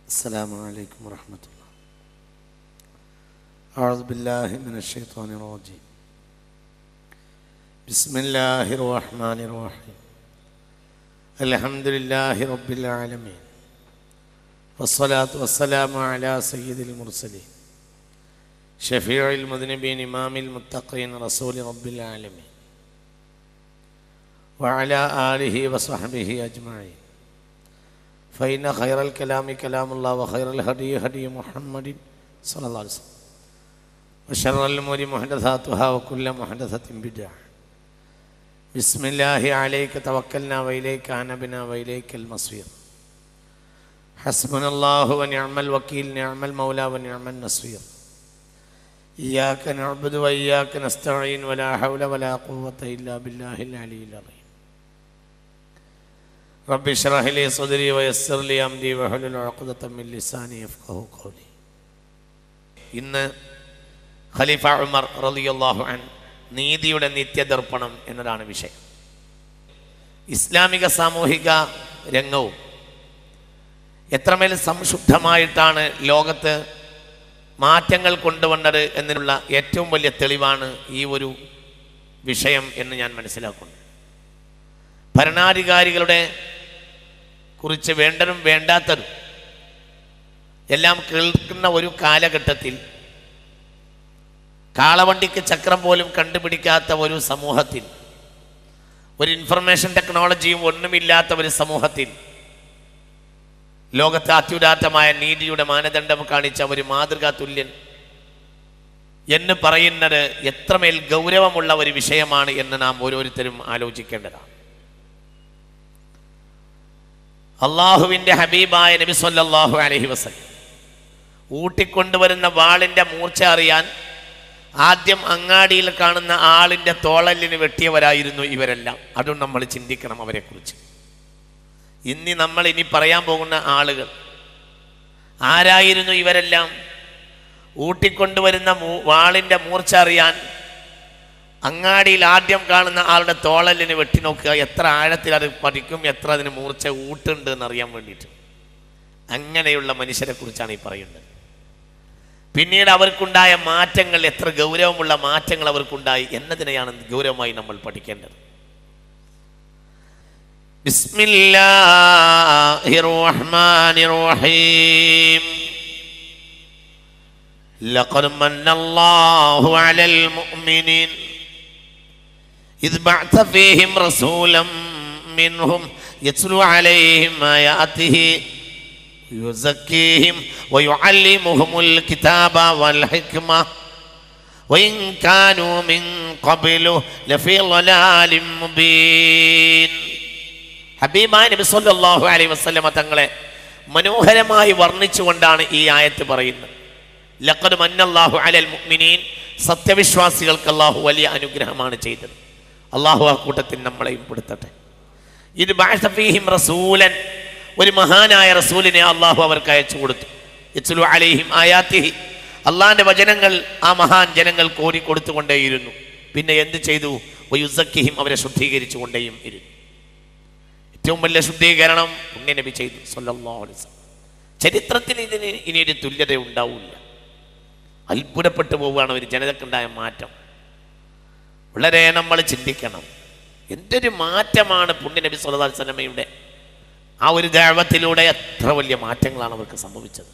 السلام عليكم ورحمة الله أعوذ بالله من الشيطان الرجيم بسم الله الرحمن الرحيم الحمد لله رب العالمين والصلاة والسلام على سيد المرسلين شفيع المذنبين إمام المتقين رسول رب العالمين وعلى آله وصحبه أجمعين فإن خير الكلام كلام الله وخير الهدي هدي محمد صلى الله عليه وسلم وشر الأمور محدثاتها وكل محدثة بدعة بسم الله عليك توكلنا وإليك أنبنا وإليك المصير حسبنا الله ونعم الوكيل نعم المولى ونعم النصير إياك نعبد وإياك نستعين ولا حول ولا قوة إلا بالله العلي العظيم رب اشرح لي صدري ويسر لي أمري واحلل عقدة من لساني يفقه قولي ഇന്ന് ഖലീഫ ഉമർ റളിയല്ലാഹു അൻ നീതിയുടെ നിത്യദർപ്പണം എന്നതാണ് വിഷയം ഇസ്ലാമിക സാമൂഹിക രംഗവും എത്രമേൽ സംശുദ്ധമായിട്ടാണ് ലോകത്ത് മാറ്റങ്ങൾ കൊണ്ടുവന്നത് എന്നതിനുള്ള ഏറ്റവും വലിയ തെളിവാണ് ഈ ഒരു വിഷയം എന്ന് ഞാൻ മനസ്സിലാക്കുന്നു ഭരണാധികാരികളുടെ കുറിച്ച് വേണ്ടതും വേണ്ടാത്തതും എല്ലാം കേൾക്കുന്ന ഒരു കാലഘട്ടത്തിൽ കാളവണ്ടിക്ക് ചക്രം പോലും കണ്ടുപിടിക്കാത്ത ഒരു സമൂഹത്തിൽ ഒരു ഇൻഫർമേഷൻ ടെക്നോളജിയും ഒന്നുമില്ലാത്ത ഒരു സമൂഹത്തിൽ ലോകത്തെ അത്യുദാത്തമായ നീതിയുടെ മാനദണ്ഡം കാണിച്ച ഒരു മാതൃകാ തുല്യൻ എന്ന് പറയുന്നത് എത്രമേൽ ഗൗരവമുള്ള ഒരു വിഷയമാണ് എന്ന് നാം ഓരോരുത്തരും ആലോചിക്കേണ്ടതാണ് അള്ളാഹുവിൻ്റെ ഹബീബായ നബി സല്ലല്ലാഹു അലൈഹി വസല്ലം ഊട്ടിക്കൊണ്ടുവരുന്ന വാളിൻ്റെ മൂർച്ച അറിയാൻ ആദ്യം അങ്ങാടിയിൽ കാണുന്ന ആളിൻ്റെ തോളലിന് വെട്ടിയവരായിരുന്നു ഇവരെല്ലാം അതും നമ്മൾ ചിന്തിക്കണം അവരെക്കുറിച്ച് ഇനി നമ്മൾ ഇനി പറയാൻ പോകുന്ന ആളുകൾ ആരായിരുന്നു ഇവരെല്ലാം ഊട്ടിക്കൊണ്ടുവരുന്ന മൂ- വാളിൻ്റെ മൂർച്ച അറിയാൻ അങ്ങാടിയിൽ ആദ്യം കാണുന്ന ആളുടെ തോളലിന് വെട്ടി നോക്കുക എത്ര ആഴത്തിൽ അത് പതിക്കും എത്ര അതിന് മൂർച്ച ഊട്ടുണ്ട് എന്നറിയാൻ വേണ്ടിയിട്ട് അങ്ങനെയുള്ള മനുഷ്യരെ കുറിച്ചാണ് ഈ പറയുന്നത് പിന്നീട് അവർക്കുണ്ടായ മാറ്റങ്ങൾ എത്ര ഗൗരവമുള്ള മാറ്റങ്ങൾ അവർക്കുണ്ടായി എന്നതിനെയാണ് ഗൗരവമായി നമ്മൾ പഠിക്കേണ്ടത് ബിസ്മില്ലാഹിർ റഹ്മാനിർ റഹീം لقد من الله على المؤمنين إذ بعث فيهم رسولا منهم يتلو عليهم آياته يزكيهم ويعلمهم الكتاب والحكمة وإن كانوا من قبل لفي ضلال مبين ഹബീബായ നബി സല്ലല്ലാഹു അലൈഹി വസല്ലമ തങ്ങളെ മനോഹരമായി വർണ്ണിച്ചുകൊണ്ടാണ് ഈ ആയത്ത് പറയുന്നത് ലഖദ് മന്നല്ലാഹു അലൽ മുഅ്മിനീൻ സത്യവിശ്വാസികൾക്ക് അള്ളാഹു വലിയ അനുഗ്രഹമാണ് ചെയ്തത് അള്ളാഹു ആ കൂട്ടത്തിൽ നമ്മളെയും പെടുത്തട്ടെ ഇത് ബഅസ ഫീഹിം റസൂലൻ ഒരു മഹാനായ റസൂലിനെ അള്ളാഹു അവർക്ക് അയച്ചു കൊടുത്തു ഇത്ലു അലൈഹിം ആയാത്തിഹി അള്ളാഹിന്റെ വചനങ്ങൾ ആ മഹാൻ ജനങ്ങൾ കോരി കൊടുത്തുകൊണ്ടേയിരുന്നു പിന്നെ എന്ത് ചെയ്തു വയുസക്കിഹിം അവരെ ശുദ്ധീകരിച്ചു കൊണ്ടേയും ഇരുന്നു ഏറ്റവും വലിയ ശുദ്ധീകരണം പുണ്യനബി ചെയ്തു സല്ലല്ലാഹു അലൈഹി വസല്ലം ചരിത്രത്തിൽ ഇതിന് ഇനി ഒരു തുല്യത ഉണ്ടാവില്ല അത്ഭുതപ്പെട്ടു പോവുകയാണ് ഒരു ജനതക്കുണ്ടായ മാറ്റം വളരെ നമ്മൾ ചിന്തിക്കണം എന്തൊരു മാറ്റമാണ് പുണ്യനബി സല്ലല്ലാഹു അലൈഹി വസല്ലമയുടെ ആ ഒരു ദൈവത്തിലൂടെ എത്ര വലിയ മാറ്റങ്ങളാണ് അവർക്ക് സംഭവിച്ചത്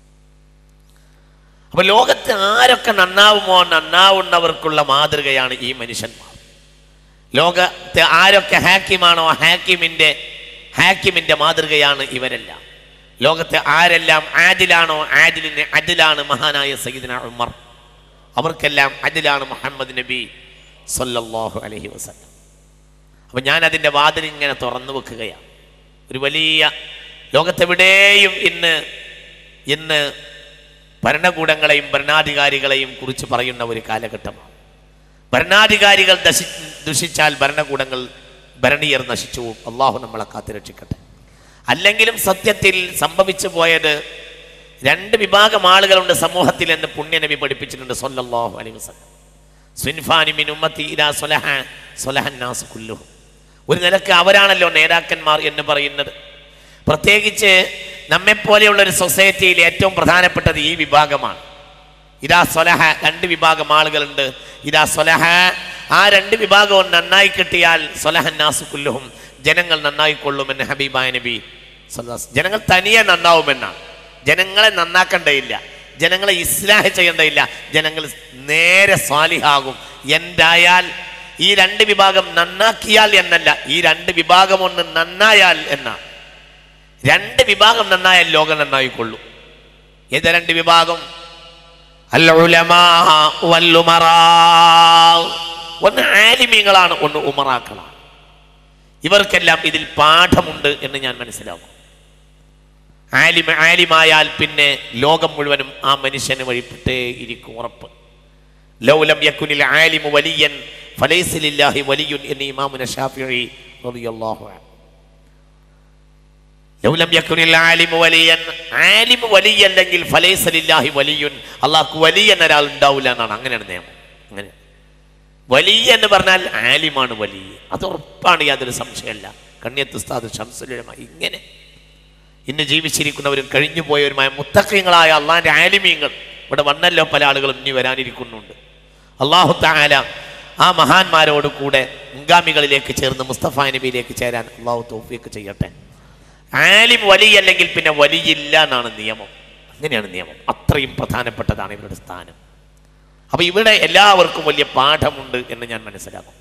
അപ്പൊ ലോകത്ത് ആരൊക്കെ നന്നാവുമോ നന്നാവുന്നവർക്കുള്ള മാതൃകയാണ് ഈ മനുഷ്യന്മാർ ലോകത്തെ ആരൊക്കെ ഹാക്കിമാണോ ഹാക്കിമിൻ്റെ ഹാക്കിമിൻ്റെ മാതൃകയാണ് ഇവരെല്ലാം ലോകത്തെ ആരെല്ലാം ആദിലാണോ ആദിലിന് അതിലാണ് മഹാനായ സയ്യിദ്ന ഉമർ അവർക്കെല്ലാം അതിലാണ് മുഹമ്മദ് നബി സല്ലല്ലാഹു അലൈഹി വസല്ലം അപ്പം ഞാൻ അതിൻ്റെ വാതിൽ ഇങ്ങനെ തുറന്നു വെക്കുകയാണ് ഒരു വലിയ ലോകത്തെവിടെയും ഇന്ന് ഇന്ന് ഭരണകൂടങ്ങളെയും ഭരണാധികാരികളെയും കുറിച്ച് പറയുന്ന ഒരു കാലഘട്ടമാണ് ഭരണാധികാരികൾ ദശി ദുഷിച്ചാൽ ഭരണകൂടങ്ങൾ ഭരണീയർ നശിച്ചു പോകും അള്ളാഹു നമ്മളെ കാത്തുരക്ഷിക്കട്ടെ അല്ലെങ്കിലും സത്യത്തിൽ സംഭവിച്ചു പോയത് രണ്ട് വിഭാഗം ആളുകളുണ്ട് സമൂഹത്തിൽ എന്ന് പുണ്യനബി പഠിപ്പിച്ചിട്ടുണ്ട് സല്ലല്ലാഹു അലൈഹി വസല്ലം സ്വിൻഫാനി മിൻ ഉമ്മത്തി ഇലാ സ്വലഹ സ്വലഹൻ നാസ് കുല്ലുഹും ഒരു നിലക്ക് അവരാണല്ലോ നേതാക്കന്മാർ എന്ന് പറയുന്നത് പ്രത്യേകിച്ച് നമ്മെപ്പോലെയുള്ള ഒരു സൊസൈറ്റിയിൽ ഏറ്റവും പ്രധാനപ്പെട്ടത് ഈ വിഭാഗമാണ് ഇതാ സ്വലഹ രണ്ട് വിഭാഗം ആളുകളുണ്ട് ഇതാ സ്വലഹ ആ രണ്ട് വിഭാഗവും നന്നായി കിട്ടിയാൽ സ്വലഹന്നാസു കുല്ലുഹും ജനങ്ങൾ നന്നായിക്കൊള്ളുമെന്ന് ഹബീബായ നബി സല്ലല്ലാഹു അലൈഹി ജനങ്ങൾ തനിയെ നന്നാവുമെന്നാണ് ജനങ്ങളെ നന്നാക്കേണ്ടയില്ല ജനങ്ങളെ ഇസ്ലാഹ് ചെയ്യേണ്ടയില്ല ജനങ്ങൾ നേരെ സ്വാലിഹാകും എന്തായാൽ ഈ രണ്ട് വിഭാഗം നന്നാക്കിയാൽ എന്നല്ല ഈ രണ്ട് വിഭാഗം ഒന്ന് നന്നായാൽ എന്നാണ് രണ്ട് വിഭാഗം നന്നായാൽ ലോകം നന്നായിക്കൊള്ളും ഏത് രണ്ട് വിഭാഗം അൽ ഉലമാ വൽ ഉമറാ. ഒന്ന് ആലിമീങ്ങളാണ് ഒന്ന് ഉമറാക്കളാണ് ഇവർക്കെല്ലാം ഇതിൽ പാഠമുണ്ട് എന്ന് ഞാൻ മനസ്സിലാക്കും ആലിമ ആലിമായാൽ പിന്നെ ലോകം മുഴുവനും ആ മനുഷ്യന് വഴിപ്പെട്ടേ ഇരിക്കും ഉറപ്പ് ലൗലം യക്കുനിൽ ആലിമു വലിയൻ ഫലൈസലില്ലാഹി വലിയുൻ എന്ന് ഇമാമുന ഷാഫിഈ റളിയല്ലാഹു അൻഹു ലൗലം യക്കുനിൽ ആലിമു വലിയൻ ആലിമു വലിയല്ലെങ്കിൽ ഫലൈസലില്ലാഹി വലിയുൻ അള്ളാഹ്ക്ക് വലിയ ഒരാൾ ഉണ്ടാവില്ല എന്നാണ് അങ്ങനെയാണ് നിയമം അങ്ങനെ വലിയ എന്ന് പറഞ്ഞാൽ ആലിമാണ് വലിയ അത് ഉറപ്പാണ് യാതൊരു സംശയമല്ല കണ്യത്ത് ഉസ്താദ് ഷംസുലമ ഇങ്ങനെ ഇന്ന് ജീവിച്ചിരിക്കുന്നവരും കഴിഞ്ഞു പോയവരുമായ മുത്തക്കങ്ങളായ അള്ളാഹിൻ്റെ ആലിമീങ്ങൾ ഇവിടെ വന്നല്ലോ പല ആളുകളും ഇനി വരാനിരിക്കുന്നുണ്ട് അള്ളാഹു താല ആ മഹാന്മാരോട് കൂടെ മുൻഗാമികളിലേക്ക് ചേർന്ന് മുസ്തഫ നബിയിലേക്ക് ചേരാൻ അള്ളാഹു തോഫിയൊക്കെ ചെയ്യട്ടെ ആലിം വലിയല്ലെങ്കിൽ പിന്നെ വലിയില്ല എന്നാണ് നിയമം അങ്ങനെയാണ് നിയമം അത്രയും പ്രധാനപ്പെട്ടതാണ് ഇവരുടെ സ്ഥാനം അപ്പൊ ഇവിടെ എല്ലാവർക്കും വലിയ പാഠമുണ്ട് എന്ന് ഞാൻ മനസ്സിലാക്കും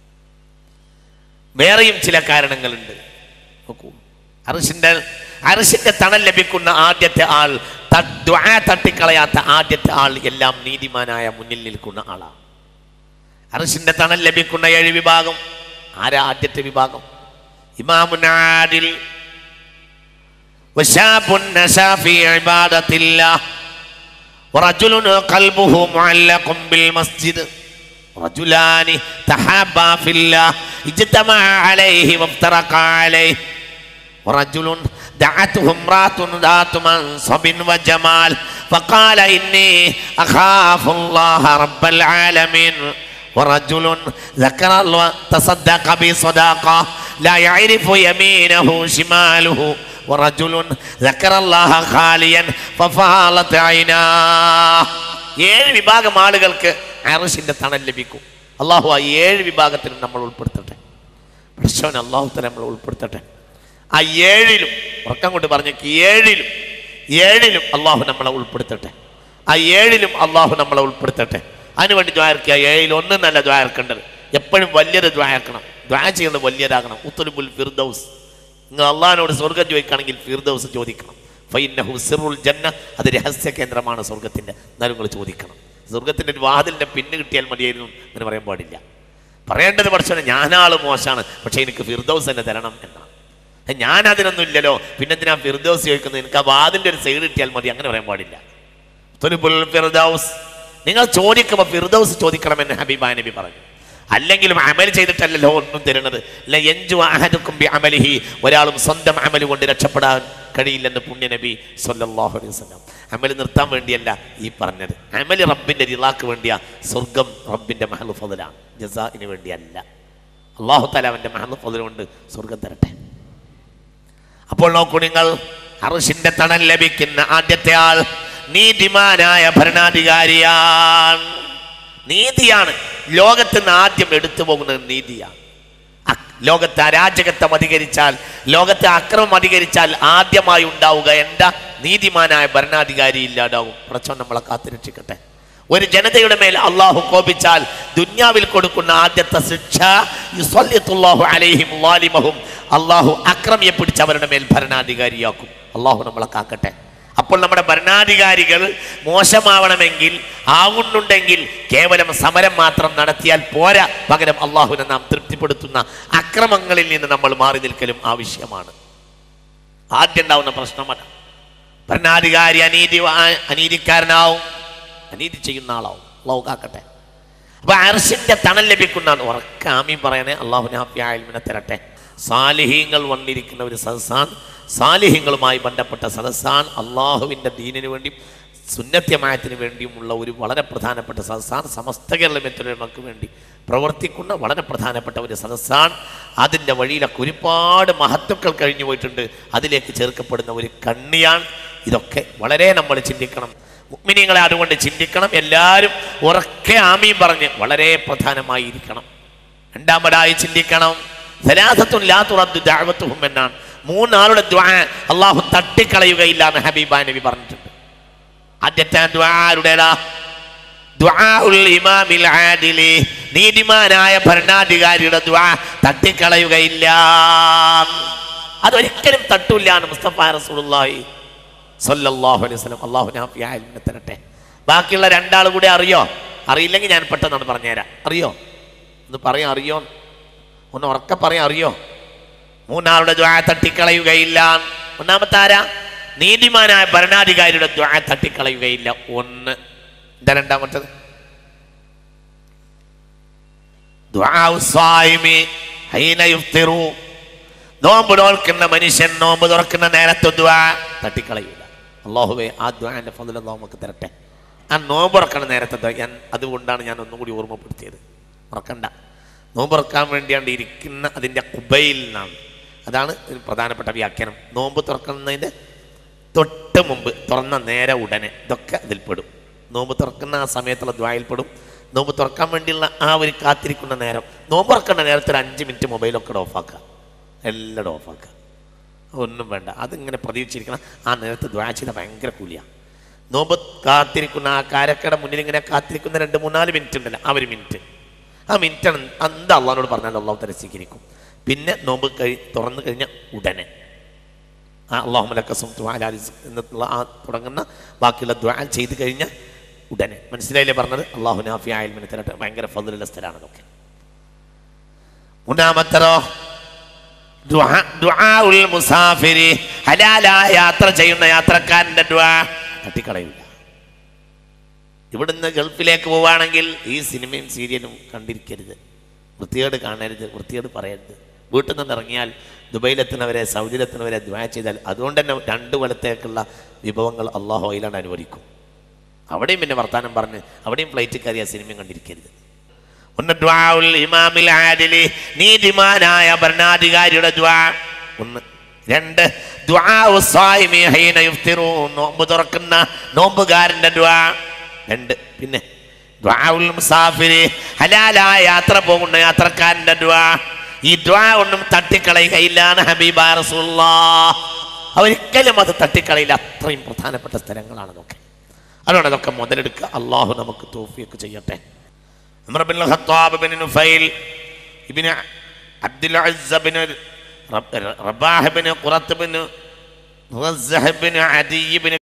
വേറെയും ചില കാരണങ്ങളുണ്ട് നോക്കൂ അർഷിന്റെ അർഷിന്റെ തണൽ ലഭിക്കുന്ന ആദ്യത്തെ ആൾ ത- ദ്വാ തട്ടിക്കളയാത്ത ആദ്യത്തെ ആൾ എല്ലാം നീതിമാനായ മുന്നിൽ നിൽക്കുന്ന ആളാണ് അർഷിന്റെ തണൽ ലഭിക്കുന്ന ഏഴ് വിഭാഗം ആരാ ആദ്യത്തെ വിഭാഗം ഇമാമുനാദിൽ وشاب نشا في عبادة الله ورجل قلبه معلق بالمسجد رجلان تحابا في الله اجتمعا عليه وافترقا عليه ورجل دعته امرأة ذات منصب وجمال فقال إني أخاف الله رب العالمين ورجل ذكر الله تصدق بصداقة لا يعرف يمينه شماله ورجل ذكر الله خاليا ففالت عيناه ഏഴ് വിഭാഗം ആളുകൾക്ക് അറസിന്റെ തണൽ ലഭിക്കും അള്ളാഹു ആ ഏഴ് വിഭാഗത്തിലും നമ്മൾ ഉൾപ്പെടുത്തട്ടെ പ്രശ്നം അള്ളാഹു തല നമ്മൾ ഉൾപ്പെടുത്തട്ടെ ആ ഏഴിലും ഉറക്കം കൊണ്ട് പറഞ്ഞേക്ക് ഏഴിലും ഏഴിലും അള്ളാഹു നമ്മളെ ഉൾപ്പെടുത്തട്ടെ ആ ഏഴിലും അള്ളാഹു നമ്മളെ ഉൾപ്പെടുത്തട്ടെ അതിനുവേണ്ടി ദ്വാരക്കുക ഏഴിൽ ഒന്ന് നല്ല ദ്വാരക്കേണ്ടത് എപ്പോഴും വലിയൊരു ദ്വാരക്കണം ദ്വാര ചെയ്യുന്നത് വലിയതാകണം ഉത്തുലുബുൽ ഫിർദൌസ് നിങ്ങൾ അള്ളാഹിനോട് സ്വർഗം ചോദിക്കുകയാണെങ്കിൽ ഫിർദൌസ് ചോദിക്കണം ഫൈനഹു സിറുൽ ജന്ന അത് രഹസ്യ കേന്ദ്രമാണ് സ്വർഗത്തിൻ്റെ എന്നാലും നിങ്ങൾ ചോദിക്കണം സ്വർഗത്തിൻ്റെ ഒരു വാതിലിൻ്റെ പിന്ന് കിട്ടിയാൽ മതിയായിരുന്നു എന്ന് പറയാൻ പാടില്ല പറയേണ്ടത് പഠിച്ചോനെ ഞാനാള് മോശമാണ് പക്ഷേ എനിക്ക് ഫിർദൌസ് തന്നെ തരണം എന്നാണ് ഏ, ഞാൻ അതിനൊന്നും ഇല്ലല്ലോ പിന്നെ എന്തിനാ ഫിർദൌസ് ചോദിക്കുന്നത് എനിക്ക് ആ വാതിൻ്റെ ഒരു സൈഡ് കിട്ടിയാൽ മതി അങ്ങനെ പറയാൻ പാടില്ല തുലുബുൽ ഫിർദൌസ് നിങ്ങൾ ചോദിക്കുമ്പോൾ ഫിർദൌസ് ചോദിക്കണമെന്ന് ഹബീബാ നബി പറഞ്ഞു അല്ലെങ്കിലും അമൽ ചെയ്തിട്ടല്ലല്ലോ ഒന്നും തരുന്നത് അല്ല എഞ്ചു അഹദുക്കും ബി അമലിഹി ഒരാളും സ്വന്തം അമൽ കൊണ്ട് രക്ഷപ്പെടാൻ കഴിയില്ലെന്ന് പുണ്യനബി സല്ലല്ലാഹു അലൈഹി വസല്ലം അമൽ നിർത്താൻ വേണ്ടിയല്ല ഈ പറഞ്ഞത് അമൽ റബ്ബിന്റെ റിലാക്ക് വേണ്ടിയാ സ്വർഗം റബ്ബിന്റെ മഹൽ ഫضലാണ് ജസാഇന് വേണ്ടിയല്ല അള്ളാഹു താല അവന്റെ മഹൽ ഫضൽ കൊണ്ട് സ്വർഗം തരട്ടെ അപ്പോൾ നോക്കൂ നിങ്ങൾ അറുഷിന്റെ തണൽ ലഭിക്കുന്ന ആദ്യത്തെ ആൾ നീതിമാനായ ഭരണാധികാരിയാണ് നീതിയാണ് ലോകത്ത് നിന്ന് ആദ്യം എടുത്തു പോകുന്നത് നീതിയാണ് അ- ലോകത്തെ അരാജകത്വം അധികരിച്ചാൽ ലോകത്തെ അക്രമം അധികരിച്ചാൽ ആദ്യമായി ഉണ്ടാവുക എന്താ നീതിമാനായ ഭരണാധികാരി ഇല്ലാതാവും പ്രച്ചം നമ്മളെ കാത്തുരക്ഷിക്കട്ടെ ഒരു ജനതയുടെ മേൽ അള്ളാഹു കോപിച്ചാൽ ദുന്യാവിൽ കൊടുക്കുന്ന ആദ്യത്തെ ശിക്ഷ യുസല്ലിത്തുല്ലാഹു അലൈഹിം വാലിമഹും അള്ളാഹു അക്രമിയെ പിടിച്ച് അവരുടെ മേൽ ഭരണാധികാരിയാക്കും അള്ളാഹു നമ്മളെ കാക്കട്ടെ അപ്പോൾ നമ്മുടെ ഭരണാധികാരികൾ മോശമാവണമെങ്കിൽ ആവുന്നുണ്ടെങ്കിൽ കേവലം സമരം മാത്രം നടത്തിയാൽ പോരാ പകരം അള്ളാഹുവിനെ നാം തൃപ്തിപ്പെടുത്തുന്ന അക്രമങ്ങളിൽ നിന്ന് നമ്മൾ മാറി നിൽക്കലും ആവശ്യമാണ് ആദ്യം ഉണ്ടാവുന്ന പ്രശ്നമാണ് ഭരണാധികാരി അനീതി അനീതിക്കാരനാവും അനീതി ചെയ്യുന്ന ആളാവും അള്ളാഹു കാക്കട്ടെ അപ്പൊ അർഷിന്റെ തണൽ ലഭിക്കുന്ന ഉറക്കാമീൻ പറയണേ അള്ളാഹുനാഫ്യാൽമിനെ തരട്ടെ സാലിഹീങ്ങൾ വന്നിരിക്കുന്ന ഒരു സദസ്സാണ് സാലിഹ്യങ്ങളുമായി ബന്ധപ്പെട്ട സദസ്സാണ് അള്ളാഹുവിൻ്റെ ദീനിനു വേണ്ടി സുന്നത്യമായത്തിന് വേണ്ടിയുമുള്ള ഒരു വളരെ പ്രധാനപ്പെട്ട സദസ്സാണ് സമസ്ത കേരള മെത്തുലമക്ക് വേണ്ടി പ്രവർത്തിക്കുന്ന വളരെ പ്രധാനപ്പെട്ട ഒരു സദസ്സാണ് അതിൻ്റെ വഴിയിലൊക്കെ ഒരുപാട് മഹത്വക്കൾ കഴിഞ്ഞു പോയിട്ടുണ്ട് അതിലേക്ക് ചേർക്കപ്പെടുന്ന ഒരു കണ്ണിയാണ് ഇതൊക്കെ വളരെ നമ്മൾ ചിന്തിക്കണം മുഗ്മിനിങ്ങളെ അതുകൊണ്ട് ചിന്തിക്കണം എല്ലാവരും ഉറക്കെ ആമീൻ പറഞ്ഞ് വളരെ പ്രധാനമായിരിക്കണം രണ്ടാമതായി ചിന്തിക്കണം സലാസത്തുൻ ലാ തുറദ്ദു ദഅവത്തുഹും എന്നാണ് മൂന്നാളുടെ ദ്വാ അള്ളാഹു തട്ടിക്കളയുകയില്ല എന്ന് ഹബീബ നബി പറഞ്ഞിട്ടുണ്ട് ആദ്യത്തെ ദ്വാ ആരുടേതാ ദുആഉൽ ഇമാമിൽ ആദിലി നീതിമാനായ ഭരണാധികാരിയുടെ ദ്വാ തട്ടിക്കളയുകയില്ല അതൊരിക്കലും തട്ടൂല്ല എന്ന് മുസ്തഫ റസൂലുള്ളാഹി സല്ലല്ലാഹു അലൈഹി വസല്ലം അള്ളാഹു നാഫിയായ ഇൽമിനെ തരട്ടെ ബാക്കിയുള്ള രണ്ടാൾ കൂടി അറിയോ അറിയില്ലെങ്കിൽ ഞാൻ പെട്ടെന്നാണ് പറഞ്ഞുതരാം അറിയോ ഒന്ന് പറയാം അറിയോ ഒന്ന് ഉറക്കെ പറയാം അറിയോ മൂന്നാളുടെ ദ്വാ തട്ടിക്കളയുകയില്ല ഒന്നാമത്തെ ആരാ നീതിമാനായ ഭരണാധികാരിയുടെ ദ്വാ തട്ടിക്കളയുകയില്ല ഒന്ന് എന്താ രണ്ടാമത്തത് ദുആഉ സ്വായിമി ഹൈന യുഫ്തിറു. നോമ്പ് നോൽക്കുന്ന മനുഷ്യൻ നോമ്പ് തുറക്കുന്ന നേരത്തെ ദ്വാ തട്ടിക്കളയില്ല അള്ളാഹുവേ ആ ദ്വാന്റെ ഫضل നമുക്ക് തരട്ടെ ആ നോമ്പ് തുറക്കണ നേരത്തെ ദ്വാ ഞാൻ അതുകൊണ്ടാണ് ഞാൻ ഒന്നും കൂടി ഓർമ്മപ്പെടുത്തിയത് മറക്കണ്ട നോമ്പ് തുറക്കാൻ വേണ്ടിയാണ് ഇരിക്കുന്ന അതിൻ്റെ കുബയിൽ നിന്നാണ് അതാണ് ഒരു പ്രധാനപ്പെട്ട വ്യാഖ്യാനം നോമ്പ് തുറക്കുന്നതിൻ്റെ തൊട്ട് മുമ്പ് തുറന്ന നേരെ ഉടനെ ഇതൊക്കെ അതിൽപ്പെടും നോമ്പ് തുറക്കുന്ന ആ സമയത്തുള്ള ദ്വായിൽപ്പെടും നോമ്പ് തുറക്കാൻ വേണ്ടിയുള്ള ആ ഒരു കാത്തിരിക്കുന്ന നേരം നോമ്പ് തുറക്കേണ്ട നേരത്തെ ഒരു അഞ്ച് മിനിറ്റ് മൊബൈലൊക്കെ ഓഫാക്കുക എല്ലാം ഓഫാക്കുക ഒന്നും വേണ്ട അതിങ്ങനെ പ്രതീക്ഷിച്ചിരിക്കണം ആ നേരത്തെ ദ്വാ ചെയ്ത ഭയങ്കര കൂലിയാണ് നോമ്പ് കാത്തിരിക്കുന്ന ആ കാരക്കയുടെ മുന്നിൽ ഇങ്ങനെ കാത്തിരിക്കുന്ന രണ്ട് മൂന്നാല് മിനിറ്റ് ഉണ്ടല്ലോ ആ ഒരു മിനിറ്റ് ആ മിനിറ്റാണ് എന്താ അള്ളഹാനോട് പറഞ്ഞാൽ അള്ളാഹു തല സ്വീകരിക്കും പിന്നെ നോമ്പ് കഴി തുറന്നു കഴിഞ്ഞാൽ ഉടനെ ആ അള്ളാഹുമലക്കസും എന്നുള്ള ആ തുടങ്ങുന്ന ബാക്കിയുള്ള ദ്വാ ചെയ്ത് കഴിഞ്ഞാൽ ഉടനെ മനസ്സിലായില്ലേ പറഞ്ഞത് അള്ളാഹു നാഫി ആയൽമിനെ തരട്ടെ ഭയങ്കര ഫضലുള്ള സ്ഥലമാണ് അതൊക്കെ മൂന്നാമത്തതോ ദുആ- ദുആഉൽ മുസാഫിരി ഹലാലായ യാത്ര ചെയ്യുന്ന യാത്രക്കാരൻ്റെ ദ്വാ തട്ടിക്കളയില്ല ഇവിടുന്ന് ഗൾഫിലേക്ക് പോവുകയാണെങ്കിൽ ഈ സിനിമയും സീരിയലും കണ്ടിരിക്കരുത് വൃത്തികേട് കാണരുത് വൃത്തികേട് പറയരുത് വീട്ടിൽ നിന്ന് ഇറങ്ങിയാൽ ദുബൈയിലെത്തുന്നവരെ സൗദിയിലെത്തുന്നവരെ ദ്വാ ചെയ്താൽ അതുകൊണ്ട് തന്നെ രണ്ട് കൊല്ലത്തേക്കുള്ള വിഭവങ്ങൾ അള്ളാഹു അതിലാണ് അനുവദിക്കും അവിടെയും പിന്നെ വർത്താനം പറഞ്ഞ് അവിടെയും ഫ്ലൈറ്റ് കയറിയ സിനിമയും കണ്ടിരിക്കരുത് ഒന്ന് ദ്വാഉൽ ഇമാമിൽ ആദിലി നീതിമാനായ ഭരണാധികാരിയുടെ ദ്വാ ഒന്ന് രണ്ട് ദ്വാഉ സ്വായിമി ഹീന യുഫ്തിറു നോമ്പ് തുറക്കുന്ന നോമ്പുകാരന്റെ ദ്വാ രണ്ട് പിന്നെ ദ്വാഉൽ മുസാഫിരി ഹലാലായ യാത്ര പോകുന്ന യാത്രക്കാരന്റെ ദ്വാ ഈ ദ്വാ ഒന്നും തട്ടിക്കളയുകയില്ലാണ് ഹബീബ റസൂലുള്ളാഹ് ഒരിക്കലും അത് തട്ടിക്കളയില്ല അത്രയും പ്രധാനപ്പെട്ട സ്ഥലങ്ങളാണ് അതൊക്കെ അതുകൊണ്ട് അതൊക്കെ മുതലെടുക്കുക അള്ളാഹു നമുക്ക് തോഫിയൊക്കെ ചെയ്യട്ടെ عمر بن الخطاب بن نفيل ابن عبد العزة بن رب- رباح بن قرط بن غزح بن عدي بن